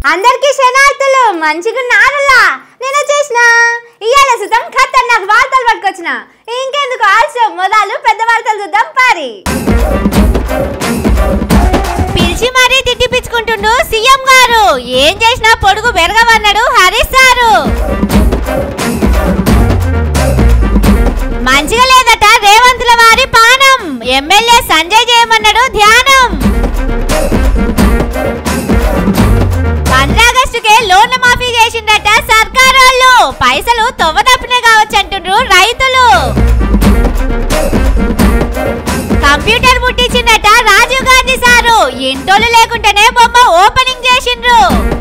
అందరికి శనార్థులు మంచిగా నారలా నేను చేసిన ఇవాళ సుతం ఖతర్నాక్ వార్తలు పట్టుకొచ్చిన ఇంకెందుకు ఆలస్యం మొదలు పెద్ద వార్తలు చూద్దాం పారి పిలిచి మరీ తిట్టిపించుకుంటుండు సీఎం గారు ఏం చేసినా పొడుగు పెరగవన్నాడు హరీష్ సారు మంచిగా లేదట రేవంతుల వారి పానం ఎమ్మెల్యే సంజయ్ చేయమన్నాడు ధ్యానం పంద్రాగస్టుకే లోన్ల మాఫీ చేసిండట సర్కారోళ్ళు పైసలు తొవ్వ తప్పిన కావచ్చు అంటుండ్రు రైతులు కంప్యూటర్ ముట్టించిండట రాజీవ్ గాంధీ సారు ఇంటోలు లేకుంటేనే బొమ్మ ఓపెనింగ్ చేసిండ్రు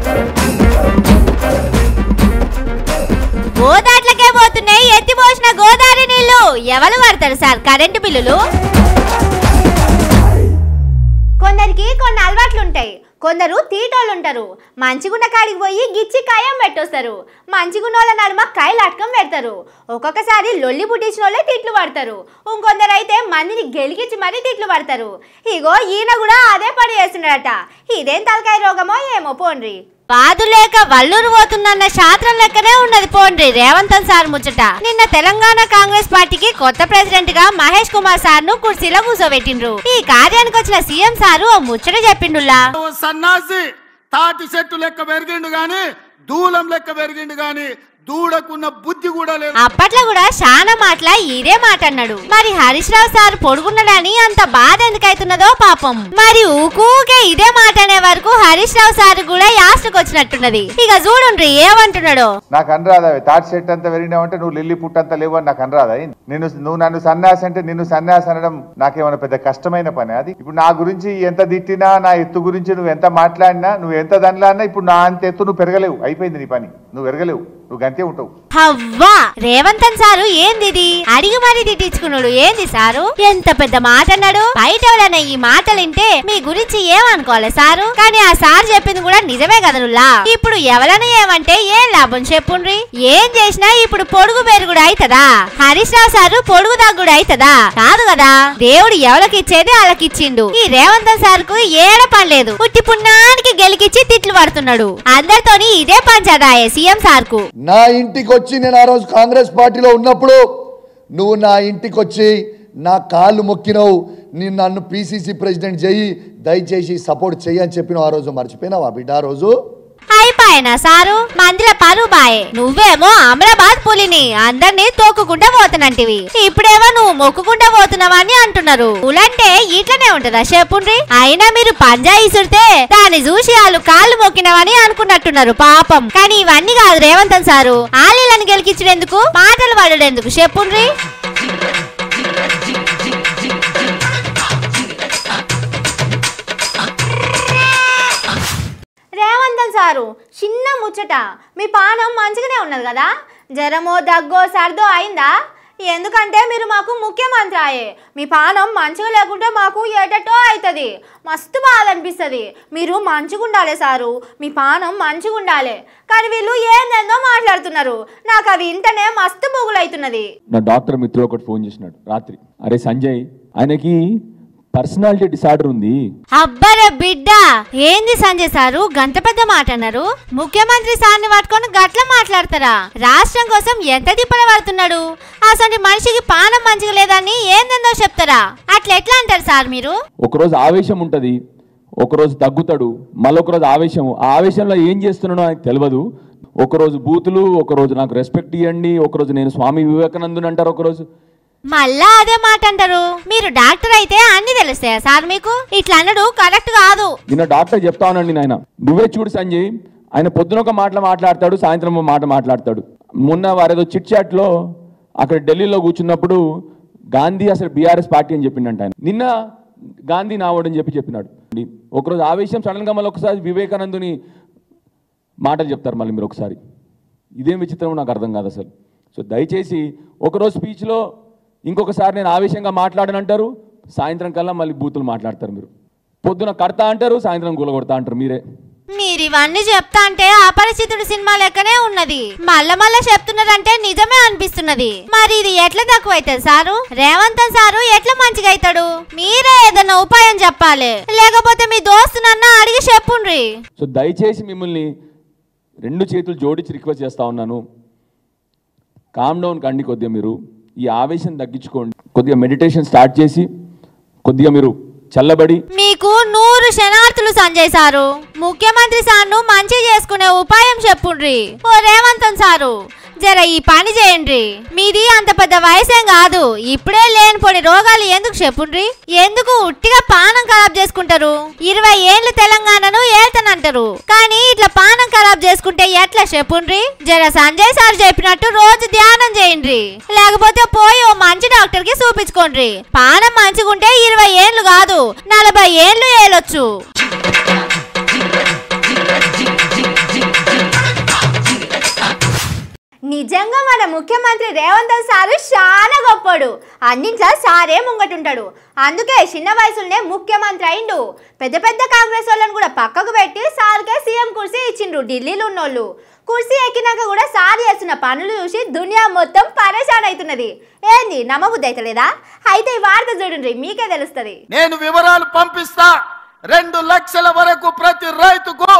గోదాట్లకే పోతున్నాయి ఎత్తిపోసిన గోదావరి నీళ్లు ఎవరు పడతారు సార్ కరెంటు బిల్లులు కొందరికి కొన్ని అలవాట్లు ఉంటాయి కొందరు తీటోళ్ళు ఉంటారు మంచిగున్న కాడికి పోయి గిచ్చి కాయం పెట్టొస్తారు మంచిగున్న వాళ్ళ నడుమ కాయలు అటకం పెడతారు ఒక్కొక్కసారి లొల్లి పుట్టించిన వాళ్ళే తిట్లు పడతారు ఇంకొందరు అయితే మందిని గెలిగించి మరీ తిట్లు పడతారు ఇగో ఈయన కూడా అదే పని చేస్తున్నాడట ఇదేం తలకాయ రోగమో ఏమో పోండ్రి బాధు లేక వల్లూరు పోతుందన్న శాస్త్రం లెక్కనే ఉన్నది పోండ్రి రేవంతన్ సార్ ముచ్చట నిన్న తెలంగాణ కాంగ్రెస్ పార్టీకి కొత్త ప్రెసిడెంట్ గా మహేష్ కుమార్ సార్ ను కుర్చీలో కూర్చోబెట్టిండ్రు ఈ కార్యానికి వచ్చిన సీఎం సారు ఓ ముచ్చట చెప్పిండులా ఓ సన్నాసి తాటి చెట్టు లెక్క పెరిగిండు గాని దూలం లెక్క పెరిగిండు గాని దూడకున్న బుద్ధి కూడా లేదు అప్పట్లో కూడా చాలా మాటల ఇదే మాట అన్నాడు మరి హరీష్ రావు సార్ పొడుగున్నాడని అంత బాధ ఎందుకైతున్నదో పాపం మరి ఊకూకే ఇదే మాట అనే వరకు హరీష్ రావు సార్ కూడా యాస్ట్కి వచ్చినట్టున్నది ఇక చూడుండ్రి ఏమంటున్నాడో నాకు అనరాదా తాటి చెట్టు అంతా పెరిగినావంటే నువ్వు లిల్లీ పుట్టంతా లేవు అని నాకు అనరాదా నిన్ను నువ్వు నన్ను సన్యాసి అంటే నిన్ను సన్యాసి అనడం నాకేమైనా పెద్ద కష్టమైన పని అది ఇప్పుడు నా గురించి ఎంత తిట్టినా నా ఎత్తు గురించి నువ్వు ఎంత మాట్లాడినా నువ్వు ఎంత దానిలాడినా ఇప్పుడు నా అంత ఎత్తు నువ్వు పెరగలేవు అయిపోయింది నీ పని నువ్వు పెరగలేవు నువ్వు గంతే ఉంటావు హవ్వా రేవంతన్ సారు ఏంది ఇది అడిగి మరీ తిట్టించుకున్నాడు ఏంది సారు ఎంత పెద్ద మాట అన్నాడు బయట ఎవరైనా ఈ మాటలు వింటే మీ గురించి ఏమనుకోవాలి సారు కానీ ఆ సార్ చెప్పింది కూడా నిజమే కదనులా ఇప్పుడు ఎవరైనా ఏమంటే ఏం లాభం చెప్పుండ్రి ఏం చేసినా ఇప్పుడు పొడుగు పెరుగుడు అవుతదా హరీష్ రావు సారు పొడుగు దగ్గుడు అవుతదా కాదు కదా దేవుడు ఎవరికి ఇచ్చేది వాళ్ళకి ఇచ్చిండు ఈ రేవంతన్ సార్ కు ఏడ పనిలేదు పుట్టి పుణ్యానికి గెలికిచ్చి తిట్లు పడుతున్నాడు అందరితోని ఇదే పంచదాయే సీఎం సార్ కు నా ఇంటికి వచ్చి నేను ఆ రోజు కాంగ్రెస్ పార్టీలో ఉన్నప్పుడు నువ్వు నా ఇంటికి వచ్చి నా కాళ్ళు మొక్కినవు నేను నన్ను పిసిసి ప్రెసిడెంట్ చెయ్యి దయచేసి సపోర్ట్ చెయ్యి అని చెప్పిన ఆ రోజు మర్చిపోయినావా బిడ్డ ఆ రోజు అయిపోయినా సారు మందిల పరువు బాయే నువ్వేమో అమరాబాద్ పులిని అందరినీ తోక్కుకుంటా పోతున్నంటివి ఇప్పుడేమో నువ్వు మొక్కుకుంటా పోతున్నావని అంటున్నారు పులంటే ఇట్లనే ఉంటదా చెప్పుండ్రి అయినా మీరు పంజా ఇసుడితే దాన్ని చూసి వాళ్ళు కాళ్ళు మొక్కినవని అనుకున్నట్టున్నారు పాపం కానీ ఇవన్నీ కాదు రేవంతన్ సారు ఆలీలను గెలికించడెందుకు మాటలు పడడెందుకు చెప్పుండ్రి రేవంతన్ సారు చిన్న ముచ్చట మీ పానం మంచిగానే ఉన్నది కదా జ్వరమో దగ్గో సర్దో అయిందా ఎందుకంటే మీరు మాకు ముఖ్యమంత్రి ఆయే మీ పానం మంచిగా లేకుంటే మాకు ఎటటో అవుతుంది మస్తు బాధ అనిపిస్తుంది మీరు మంచిగా ఉండాలి సారు మీ పానం మంచిగా ఉండాలి కానీ వీళ్ళు ఏందేందో మాట్లాడుతున్నారు నాకు అవి వింటనే మస్తు బుగులవుతున్నది నా డాక్టర్ మిత్రుడు ఒకటి ఫోన్ చేసినాడు రాత్రి అరే సంజయ్ ఆయనకి పర్సనాలిటీ డిసార్డర్ ఉంది అబ్బరే బిడ్డ ఏంది సంజయ్ సారు గంత పెద్ద మాట అన్నారు ముఖ్యమంత్రి సార్ని పట్టుకొని గట్ల మాట్లాడతారా రాష్ట్రం కోసం ఎంత తిప్పలు పడుతున్నాడు అసలు మనిషికి పానం మంచిగా లేదని ఏందేందో చెప్తారా అట్లా ఎట్లా అంటారు సార్ మీరు ఒకరోజు ఆవేశం ఉంటుంది ఒకరోజు తగ్గుతాడు మళ్ళొకరోజు ఆవేశం ఆ ఆవేశంలో ఏం చేస్తున్నాడో ఆయనకు తెలియదు ఒకరోజు బూతులు ఒకరోజు నాకు రెస్పెక్ట్ ఇవ్వండి ఒకరోజు నేను స్వామి వివేకానందుని అంటారు ఒకరోజు మళ్ళా అదే మాట అంటారు మీరు డాక్టర్ అయితే అన్ని తెలుస్తాయా సార్ మీకు ఇట్లా అన్నడు కరెక్ట్ కాదు నిన్న డాక్టర్ చెప్తా ఉన్నాండి నాయన నువ్వే చూడు సంజయ్ ఆయన పొద్దున ఒక మాట మాట్లాడతాడు సాయంత్రం ఒక మాట మాట్లాడతాడు మొన్న వారేదో చిట్ చాట్లో అక్కడ ఢిల్లీలో కూర్చున్నప్పుడు గాంధీ అసలు బీఆర్ఎస్ పార్టీ అని చెప్పిండంట ఆయన నిన్న గాంధీ నావడని చెప్పి చెప్పినాడు ఒకరోజు ఆవేశం సడన్గా మళ్ళీ ఒకసారి వివేకానందుని మాటలు చెప్తారు మళ్ళీ మీరు ఒకసారి ఇదేం విచిత్రం నాకు అర్థం కాదు అసలు సో దయచేసి ఒకరోజు స్పీచ్లో ఇంకొకసారి నేను ఆవేశంగా మాట్లాడనంటారు సాయంత్రం కల్లా మళ్ళీ బూతులు మాట్లాడతారు మీరు పొద్దున కడతా అంటారు సాయంత్రం కూలగొడతా అంటారు మీరే మీరు ఇవన్నీ చెప్తా అంటే అపరిచితుడు సినిమా లెక్కనే ఉన్నది మళ్ళా మళ్ళా చెప్తున్నారంటే నిజమే అనిపిస్తున్నది మరి ఇది ఎట్లా తక్కువ అవుతుంది సారు రేవంత్ సారు ఎట్లా మంచిగా అవుతాడు మీరే ఏదైనా ఉపాయం చెప్పాలి లేకపోతే మీ దోస్తు నన్ను అడిగి చెప్పుండ్రి సో దయచేసి మిమ్మల్ని రెండు చేతులు జోడించి రిక్వెస్ట్ చేస్తా ఉన్నాను కామ్ డౌన్ కండి కొద్దిగా మీరు ఈ ఆవేశం తగ్గించుకోండి కొద్దిగా మెడిటేషన్ స్టార్ట్ చేసి కొద్దిగా మీరు చల్లబడి మీకు నూరు శనార్థులు సంజయ్ సారు ముఖ్యమంత్రి సార్ను మంచి చేసుకునే ఉపాయం చెప్పుండ్రి ఓ రేవంతన్ సారు జర ఈ పని చేయండి మీది అంత పెద్ద వయసేం కాదు ఇప్పుడే లేనిపోని రోగాలు ఎందుకు చెప్పుండ్రి ఎందుకు ఉట్టిగా పానం ఖరాబ్ చేసుకుంటారు ఇరవై ఏళ్ళు తెలంగాణను ఏళ్తానంటారు కానీ ఇట్లా పానం ఖరాబ్ చేసుకుంటే ఎట్లా చెప్పుండ్రి జర సంజయ్ సార్ చెప్పినట్టు రోజు ధ్యానం చేయండి లేకపోతే పోయి ఓ మంచి డాక్టర్ కి చూపించుకోండి పానం మంచిగుంటే ఇరవై ఏళ్ళు కాదు నలభై ఏళ్ళు ఏలొచ్చు నిజంగా మన ముఖ్యమంత్రి రేవంత్ సారు చాలా గొప్పడు అన్నింట్లో సారే ముంగటుంటాడు అందుకే చిన్న వయసులోనే ముఖ్యమంత్రి అయిండు పెద్ద పెద్ద కాంగ్రెస్ వాళ్ళని కూడా పక్కకు పెట్టి సార్కే సీఎం కుర్సీ ఇచ్చిండ్రు ఢిల్లీలో ఉన్నోళ్ళు కుర్సీ ఎక్కినాక కూడా సార్ చేస్తున్న పనులు చూసి దునియా మొత్తం పరేషాన్ అవుతున్నది ఏంది నమ్మబుద్ధి అవుతలేదా అయితే ఈ వార్త చూడండి మీకే తెలుస్తుంది నేను వివరాలు పంపిస్తా రెండు లక్షల వరకు ప్రతి రైతుకు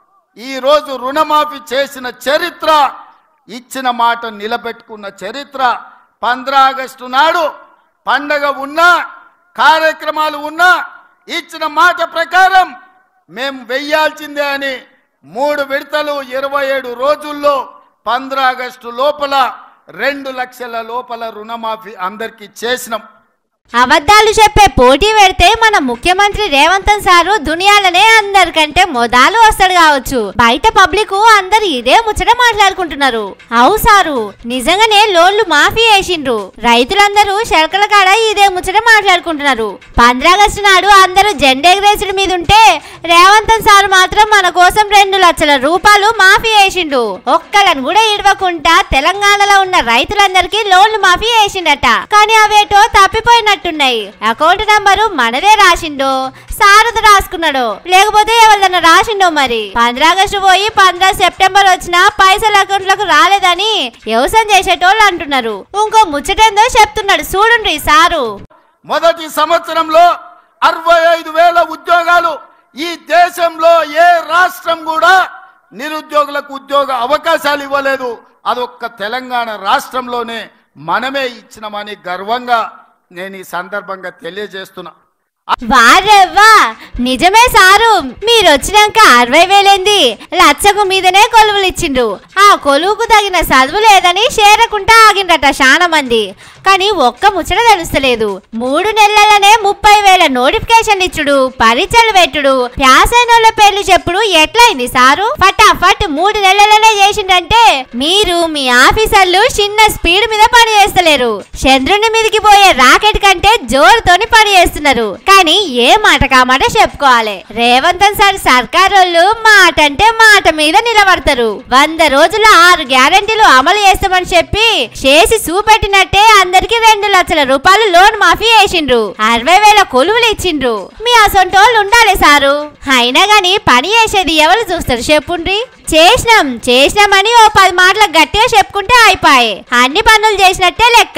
ఈ రోజు రుణమాఫీ చేసిన చరిత్ర ఇచ్చిన మాట నిలబెట్టుకున్న చరిత్ర పంద్రా ఆగస్టు నాడు పండగ ఉన్నా కార్యక్రమాలు ఉన్నా ఇచ్చిన మాట ప్రకారం మేము వెయ్యాల్సిందే అని మూడు విడతలు ఇరవై ఏడు రోజుల్లో పంద్రా ఆగస్టు లోపల రెండు లక్షల లోపల రుణమాఫీ అందరికీ చేసినాం అబద్ధాలు చెప్పే పోటీ పెడితే మన ముఖ్యమంత్రి రేవంత్ సారు దునియాలనే అందరికంటే మొదలు వస్తాడు కావచ్చు బయట పబ్లిక్ అందరు ఇదే ముచ్చట మాట్లాడుకుంటున్నారు అవు సారు నిజంగానే లోన్లు మాఫీ చేసిండ్రు రైతులందరూ శరకల కాడ ఇదే ముచ్చట మాట్లాడుకుంటున్నారు పంద్రాగస్టు నాడు అందరూ జెండెగరేసుడు మీద ఉంటే రేవంత్ సారు మాత్రం మన కోసం రెండు లక్షల రూపాయలు మాఫీ చేసిండు ఒక్కళ్ళని కూడా ఇడవకుండా తెలంగాణలో ఉన్న రైతులందరికీ లోన్లు మాఫీ చేసిండట కానీ అవేటో తప్పిపోయినట్టున్నాయి అకౌంట్ నంబరు మనదే రాసిండో సారథ రాసుకున్నాడు లేకపోతే ఎవరిదన్నా రాసిండో మరి పంద్రా ఆగస్టు పోయి పంద్రా సెప్టెంబర్ వచ్చినా పైసలు అకౌంట్లకు రాలేదని వ్యవసాయం చేసేటోళ్ళు అంటున్నారు ఇంకో ముచ్చటేందో చెప్తున్నాడు చూడండి సారు మొదటి సంవత్సరంలో అరవై ఐదు వేల ఉద్యోగాలు ఈ దేశంలో ఏ రాష్ట్రం కూడా నిరుద్యోగులకు ఉద్యోగ అవకాశాలు ఇవ్వలేదు అదొక్క తెలంగాణ రాష్ట్రంలోనే మనమే ఇచ్చినామని గర్వంగా నేను ఈ సందర్భంగా తెలియజేస్తున్నా వారెవ్వా నిజమే సారు మీరు వచ్చినాక అరవై వేలేంది లచ్చకు మీదనే కొలువులు ఇచ్చిండ్రు ఆ కొలువుకు తగిన చదువు లేదని చేరకుండా ఆగిండ్రట చాలా మంది కానీ ఒక్క ముచ్చట తెలుస్తలేదు మూడు నెలలనే ముప్పై వేల నోటిఫికేషన్ ఇచ్చుడు పరీక్షలు పెట్టుడు ప్యాసైనోళ్ళ పేర్లు చెప్పుడు ఎట్లయింది సారు ఫటాఫట్ మూడు నెలలనే చేసిండంటే మీరు మీ ఆఫీసర్లు చిన్న స్పీడ్ మీద పని చేస్తలేరు చంద్రుని మీదకి పోయే రాకెట్ కంటే జోరుతోని పని చేస్తున్నారు కానీ ఏ మాట కామాట చెప్పుకోవాలి రేవంత్ సార్ సర్కారోళ్ళు మాట అంటే మాట మీద నిలబడతారు వంద రోజుల ఆరు గ్యారెంటీలు అమలు చేస్తామని చెప్పి చేసి చూపెట్టినట్టే అందరికి రెండు లక్షల రూపాయలు లోన్ మాఫీ చేసిండ్రు అరవై వేల కొలువులు ఇచ్చిండ్రు మీ అసొంటోళ్ళు ఉండాలి సారు అయినా గాని పని చేసేది ఎవరు చూస్తారు చెప్పుండ్రి చేసినాం చేసినామని ఓ పది మాటలు గట్టిగా చెప్పుకుంటే అయిపోయి అన్ని పనులు చేసినట్టే లెక్క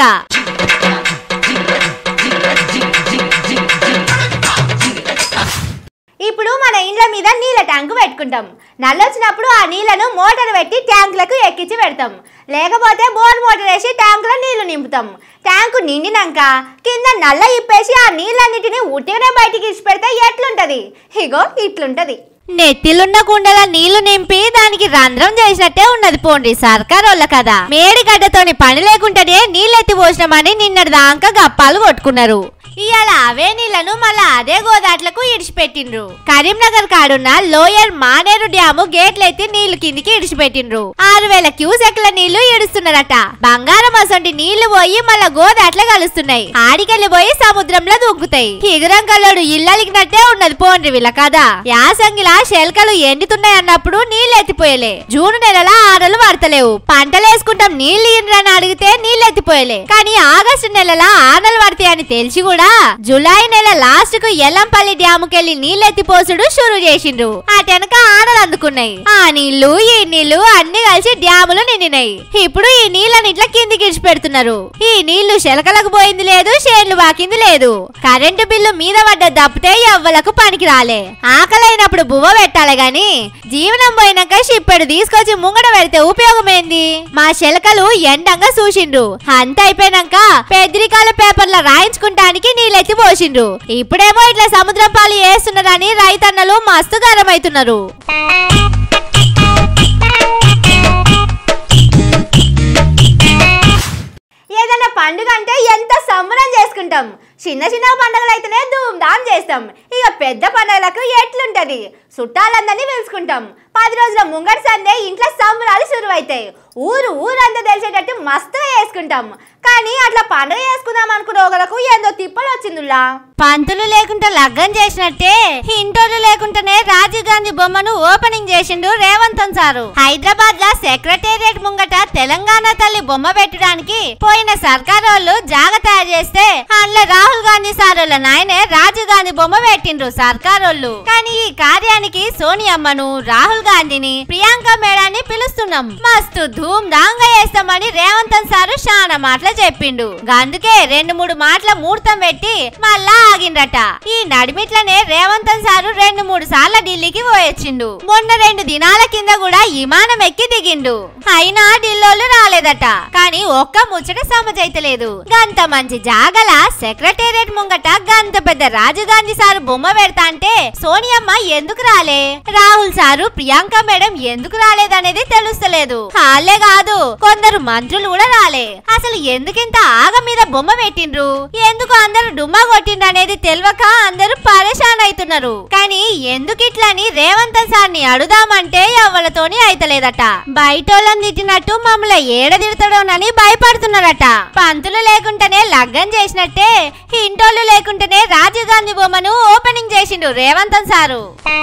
ఇప్పుడు మన ఇండ్ల మీద నీళ్ళ ట్యాంకు పెట్టుకుంటాం నల్లొచ్చినప్పుడు ఆ నీళ్లను మోటార్ పెట్టి ట్యాంకులకు ఎక్కించి పెడతాం లేకపోతే బోర్ మోటార్ వేసి ట్యాంకులో నీళ్లు నింపుతాం ట్యాంకు నిండినాక కింద నల్ల ఇప్పేసి ఆ నీళ్ళన్నిటిని ఉట్టిగానే బయటికి ఇచ్చి పెడితే ఎట్లుంటది ఇగో ఇట్లుంటది నెత్తిలున్న కుండల నీళ్లు నింపి దానికి రంధ్రం చేసినట్టే ఉన్నది పోండి సర్కారోళ్ళ కదా మేడిగడ్డతోని పని లేకుండానే నీళ్ళెత్తి పోసినామని నిన్నటి దాకా గప్పాలు కొట్టుకున్నారు ఇవాళ అవే నీళ్లను మళ్ళా అదే గోదాట్లకు ఇడిచిపెట్టిండ్రు కరీంనగర్ కాడున్న లోయర్ మానేరు డ్యాము గేట్లెత్తి నీళ్లు కిందికి ఇడిచిపెట్టిండ్రు ఆరు వేల క్యూసెక్ల నీళ్లు ఇడుస్తున్నారట బంగారం అసంటి నీళ్లు పోయి మళ్ళా గోదాట్ల కలుస్తున్నాయి ఆడికెళ్ళి పోయి సముద్రంలో దూకుతాయి ఎదురంకల్లోడు ఇల్లలిగినట్టే ఉన్నది పోండ్రి వీళ్ళ కదా యాసంగిలా శెల్కలు ఎండుతున్నాయి అన్నప్పుడు నీళ్ళు ఎత్తిపోయలే జూన్ నెలల ఆరలు పడతలేవు పంటలు వేసుకుంటాం నీళ్లు ఇన్రని అడిగితే నీళ్ళు ఎత్తిపోయలే కానీ ఆగస్టు నెలల ఆనలు పడతాయని తెలిసి కూడా మళ్ళా జులై నెల లాస్ట్ కు ఎల్లంపల్లి డ్యాముకెళ్లి నీళ్ళెత్తిపోసుడు షురు చేసిండ్రు అటెనక ఆనలు అందుకున్నాయి ఆ నీళ్లు ఈ నీళ్లు అన్ని కలిసి డ్యాములు నిండినాయి ఇప్పుడు ఈ నీళ్ళని ఇట్లా కిందికి ఇడిచి పెడుతున్నారు ఈ నీళ్లు శెలకలకు పోయింది లేదు షేర్లు బాకింది లేదు కరెంటు బిల్లు మీద పడ్డ దప్పితే ఎవ్వలకు పనికి రాలే ఆకలైనప్పుడు బువ్వ పెట్టాలి గాని జీవనం పోయినాక షిప్పెడు తీసుకొచ్చి ముంగడ పెడితే ఉపయోగమేంది మా శెలకలు ఎండంగా చూసిండ్రు అంత అయిపోయినాక పెద్దరికాల పేపర్ల రాయించుకుంటానికి నీళ్ళెత్తి పోసిండ్రు ఇప్పుడేమో ఇట్లా సముద్రం పాలు వేస్తున్నారని రైతన్నలు మస్తు గరమైతున్నారు ఏదైనా పండుగ అంటే ఎంత సంబరం చేసుకుంటాం చిన్న చిన్న పండుగలు అయితేనే ధూమ్ధాం చేస్తాం ఇక పెద్ద పండుగలకు ఎట్లుంటది చుట్టాలందరినీ పిలుచుకుంటాం పది రోజుల ముంగడి సందే ఇంట్లో సంబరాలు శురువైతాయి ఊరు ఊరంతా తెలిసేటట్టు మస్తుగా చేసుకుంటాం కానీ అట్లా పండుగ చేసుకుందాం అనుకున్న ఒకలకు ఏందో తిప్పలు వచ్చిందిలా పంతులు లేకుంటే లగ్గం చేసినట్టే ఇంటోళ్ళు లేకుంటేనే రాజీవ్ గాంధీ బొమ్మను ఓపెనింగ్ చేసిండు రేవంతన్ సారు హైదరాబాద్ లో సెక్రటేరియట్ ముంగట తెలంగాణ తల్లి బొమ్మ పెట్టడానికి పోయిన సర్కార్ వాళ్ళు జాగ తయారు చేస్తే అందులో రాహుల్ గాంధీ సారుల నాయనే రాజీవ్ గాంధీ బొమ్మ పెట్టిండ్రు సర్కార్ వాళ్ళు కానీ ఈ కార్యానికి సోనియమ్మను రాహుల్ గాంధీని ప్రియాంక మేడాన్ని పిలుస్తున్నాం మస్తు ధూమ్ ధాంగా చేస్తామని రేవంతన్ సారు చాలా మాటలు చెప్పిండు అందుకే రెండు మూడు మాటల ముహూర్తం పెట్టి మళ్ళా ఆగిండ్రట ఈ నడిమిట్లనే రేవంతన్ సారు రెండు మూడు సార్లు ఢిల్లీకి పోయొచ్చిండు మొన్న రెండు దినాల కింద కూడా విమానం ఎక్కి దిగిండు అయినా ఢిల్లోళ్ళు రాలేదట కానీ ఒక్క ముచ్చట సమజైతలేదు గంత మంచి జాగల సెక్రటేరియట్ ముంగట గంత పెద్ద రాజీవ్ గాంధీ సారు బొమ్మ పెడతా అంటే సోనియమ్మ ఎందుకు రాలే రాహుల్ సారు ప్రియాంక మేడం ఎందుకు రాలేదనేది తెలుస్తలేదు హాలే కాదు కొందరు మంత్రులు కూడా రాలే అసలు ఎందుకింత ఆగ మీద బొమ్మ పెట్టిండ్రు ఎందుకు అందరూ డుమ్మా కొట్టిండ్రు అనేది తెలియక అందరూ పరేషాన్ అవుతున్నారు కానీ ఎందుకు ఇట్లని రేవంత్ సార్ని అడుదామంటే ఎవరితోని అయితలేదట బయటోళ్ళని తిట్టినట్టు మమ్మల్ని ఏడ తిడతాడోనని భయపడుతున్నారట పంతులు లేకుంటేనే లగ్గం చేసినట్టే ఇంటోళ్ళు లేకుంటేనే రాజీవ్ గాంధీ బొమ్మను ఓపెనింగ్ చేసిండు రేవంత్ సారు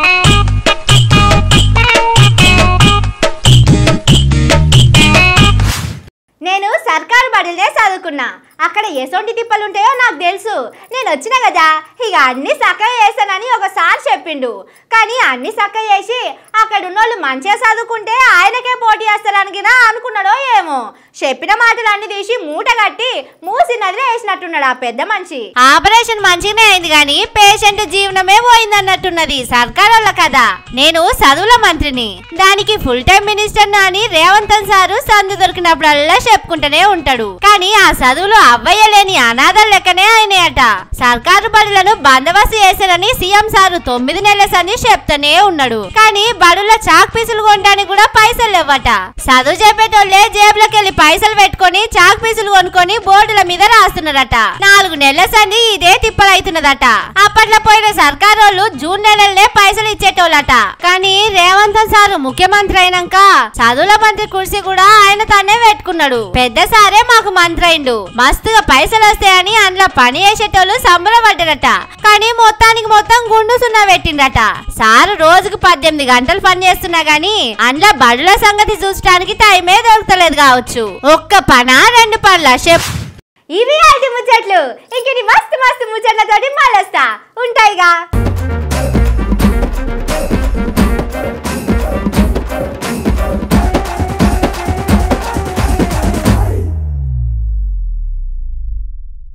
నేను సర్కారు బడిలే చదువుకున్నా అక్కడ ఎసొంటి తిప్పలు ఉంటాయో నాకు తెలుసు నేను వచ్చిన కదా ఇక అన్ని చక్కగా చేస్తానని ఒకసారి చెప్పిండు కానీ అన్ని చక్కగా చేసి అక్కడ ఉన్నోళ్ళు మంచిగా చదువుకుంటే ఆయనకే పోటీ చేస్తారని గినా అనుకున్నాడో ఏమో చెప్పిన మాటలు అన్ని తీసి మూట కట్టి మూసి నదిలో వేసినట్టున్నాడు ఆ పెద్ద మనిషి ఆపరేషన్ మంచిగానే అయింది కానీ పేషెంట్ జీవనమే పోయిందన్నట్టున్నది సర్కార్ వాళ్ళ కదా నేను చదువుల మంత్రిని దానికి ఫుల్ టైం మినిస్టర్ అని రేవంతన్ సారు సందు దొరికినప్పుడల్లా చెప్పుకుంటూనే ఉంటాడు కానీ ఆ చదువులు అవ్వయ్యలేని అనాథల లెక్కనే అయినాయట సర్కారు బడులను బందోబస్తు చేశారని సీఎం సారు తొమ్మిది నెలల సంది చెప్తూనే ఉన్నాడు కానీ బడుల చాక్ పీసులు కొనడానికి కూడా పైసలు లేవట చదువు చెప్పేటోళ్ళే జేబులోకి వెళ్ళి పైసలు పెట్టుకొని చాక్ పీసులు కొనుక్కొని బోర్డుల మీద రాస్తున్నారట నాలుగు నెలల సంది ఇదే తిప్పలైతున్నదట అప్పట్లో పోయిన సర్కారోళ్ళు జూన్ నెలలనే పైసలు ఇచ్చేటోళ్ళట కానీ రేవంత్ సారు ముఖ్యమంత్రి అయినాక చదువుల మంత్రి కుర్చీ కూడా ఆయన తనే పెట్టుకున్నాడు పెద్ద సారే మాకు మంత్రి అయిండు మస్తుగా పైసలు వస్తాయని అందులో పని చేసేటోళ్ళు సంబరపడ్డారట కానీ మొత్తానికి మొత్తం గుండు సున్నా పెట్టిండట సారు రోజుకు పద్దెనిమిది గంటలు పని చేస్తున్నా గానీ అందులో బడుల సంగతి చూసడానికి టైమే దొరకలేదు కావచ్చు ఒక్క పనా రెండు పనుల చెప్ ఇవి ఐదు ముచ్చట్లు ఇంకటి మస్తు మస్తు ముచ్చట్లతోటి మళ్ళొస్తా ఉంటాయిగా